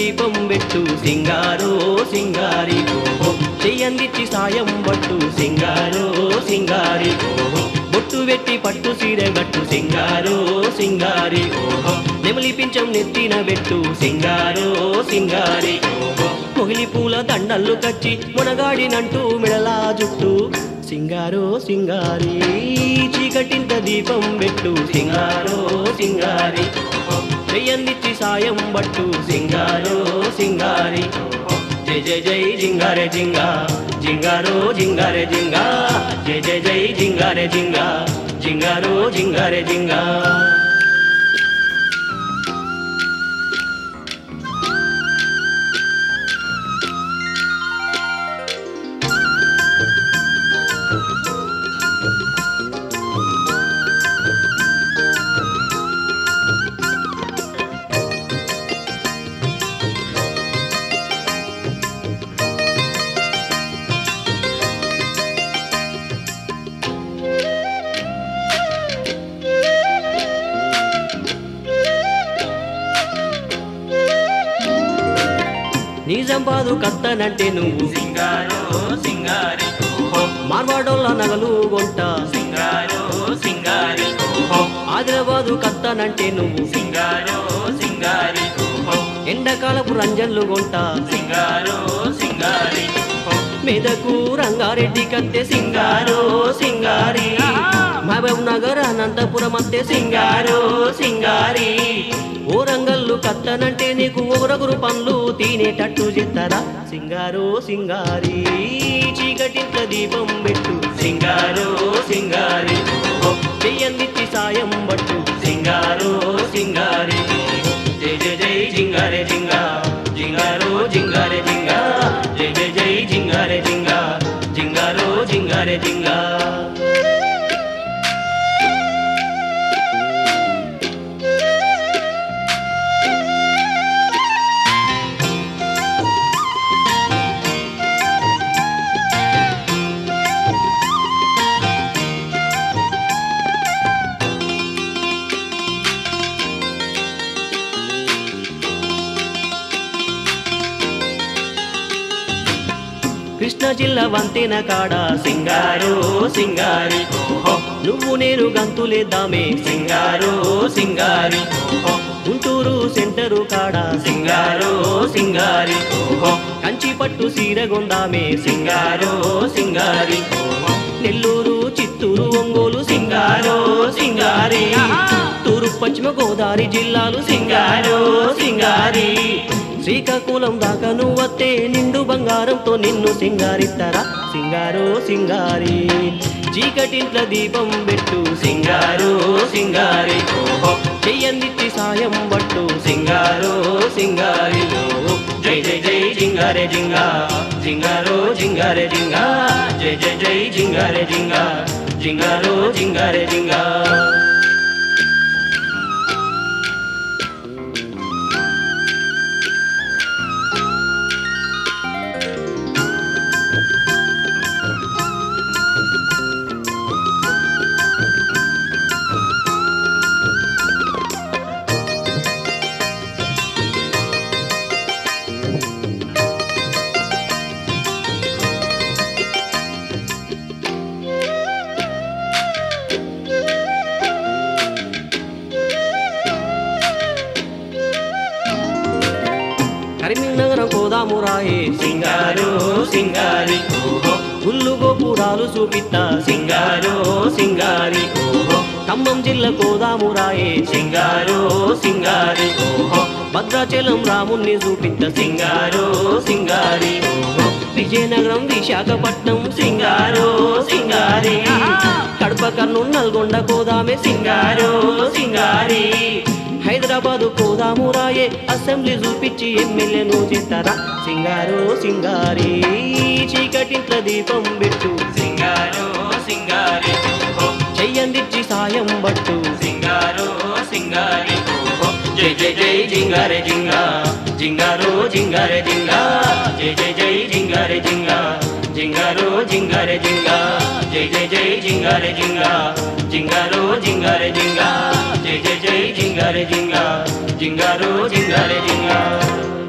దీపం పెట్టు సింగారో సింగారి ఓహో చెయ్యందిచ్చి సాయం పట్టు సింగారో సింగారి ఓహో బొట్టు పెట్టి పట్టు సీర గట్టు సింగారో సింగారి ఓహో నెమలి పించం నెత్తిన పెట్టు సింగారో సింగారి ఓహో మొగిలి పూల దండల్లు కచ్చి మునగాడినంటూ మిడలా జుట్టు సింగారో సింగారి చీకటింత దీపం పెట్టు సింగారో సింగారి చెయ్యందిచ్చి సాయం బట్టు సింగారో సింగారి జై జై జై జింగారే జింగా జింగారో జింగారే జింగా జై జై జై జింగారే జింగా జింగారో జింగారే జింగా నీ సంపాదు కత్తనంటే నువ్వు సింగారో సింగారి మార్వాడోళ్ళ నగలు కొంట సింగారో సింగారి ఆదిలాబాదు కత్తనంటే నువ్వు సింగారో సింగారి ఎండాకాలపు రంజన్లు కొంట సింగారో సింగారి మెదకు రంగారెడ్డి కత్తె సింగారో సింగారి మహబూబ్ నగర్ అనంతపురం అత్తే సింగారో సింగారి ఓ రంగల్లు కత్తనంటే నీకు ఊరగురు పండ్లు తినేటట్టు చెత్తరా సింగారో సింగారి చీకటింట్ల దీపం పెట్టు సింగారో సింగారి చెయ్యందిచ్చి సాయం పట్టు సింగారో సింగారి జై జై జై జింగారే జింగా జింగారో జింగారే జింగా జై జై జై జింగారే జింగా జింగారో జింగారే జింగా కృష్ణ జిల్లా వంతెన కాడ సింగారో సింగారి ఓహో నువ్వు నేను గంతులేద్దామే సింగారో సింగారి ఓహో గుంటూరు సెంటరు కాడ సింగారో సింగారి ఓహో కంచి పట్టు సీరగొందామే సింగారో సింగారి ఓహో నెల్లూరు చిత్తూరు ఒంగోలు సింగారో సింగారి తూర్పు పశ్చిమ గోదావరి జిల్లాలు సింగారో సింగారి శ్రీకాకుళం దాకా నువ్వత్తే నిండు బంగారంతో నిన్ను సింగారిస్తారా సింగారో సింగారి చీకటింట్ల దీపం పెట్టు సింగారో సింగారి ఓహో చెయ్యందిచ్చి సాయం పట్టు సింగారో సింగారి ఓహో జై జై జై జింగారే జింగా జింగారో జింగారే జింగా జై జై జై జింగారే జింగా జింగారో జింగారే జింగా కరీంనగరం కోదామురాయే సింగారో సింగారి ఓహో గుళ్ళు గోపురాలు చూపిత్తా సింగారో సింగారి ఓహో ఖమ్మం జిల్లా కోదామురాయే సింగారో సింగారి ఓహో భద్రాచలం రాముణ్ణి చూపిత్త సింగారో సింగారి ఓహో విజయనగరం విశాఖపట్నం సింగారో సింగారి కడప కర్నూలు నల్గొండ కోదామే సింగారో సింగారి హైదరాబాదు కోదామురాయే అసెంబ్లీ చూపించి ఎమ్మెల్యేను చేస్తారా సింగారో సింగారి చీకటింట్ల దీపం పెట్టు సింగారో సింగారి చెయ్యందిచ్చి సాయం పట్టు సింగారో సింగారి జై జై జై జింగారే జింగా జింగారో జింగారే జింగా జై జై జై జింగారే జింగా జింగారో జింగారే జింగా జై జై జై జింగారే జింగా జింగారో జింగారే జింగా జై జై జై జింగారే జింగా జింగారో జింగారే జింగా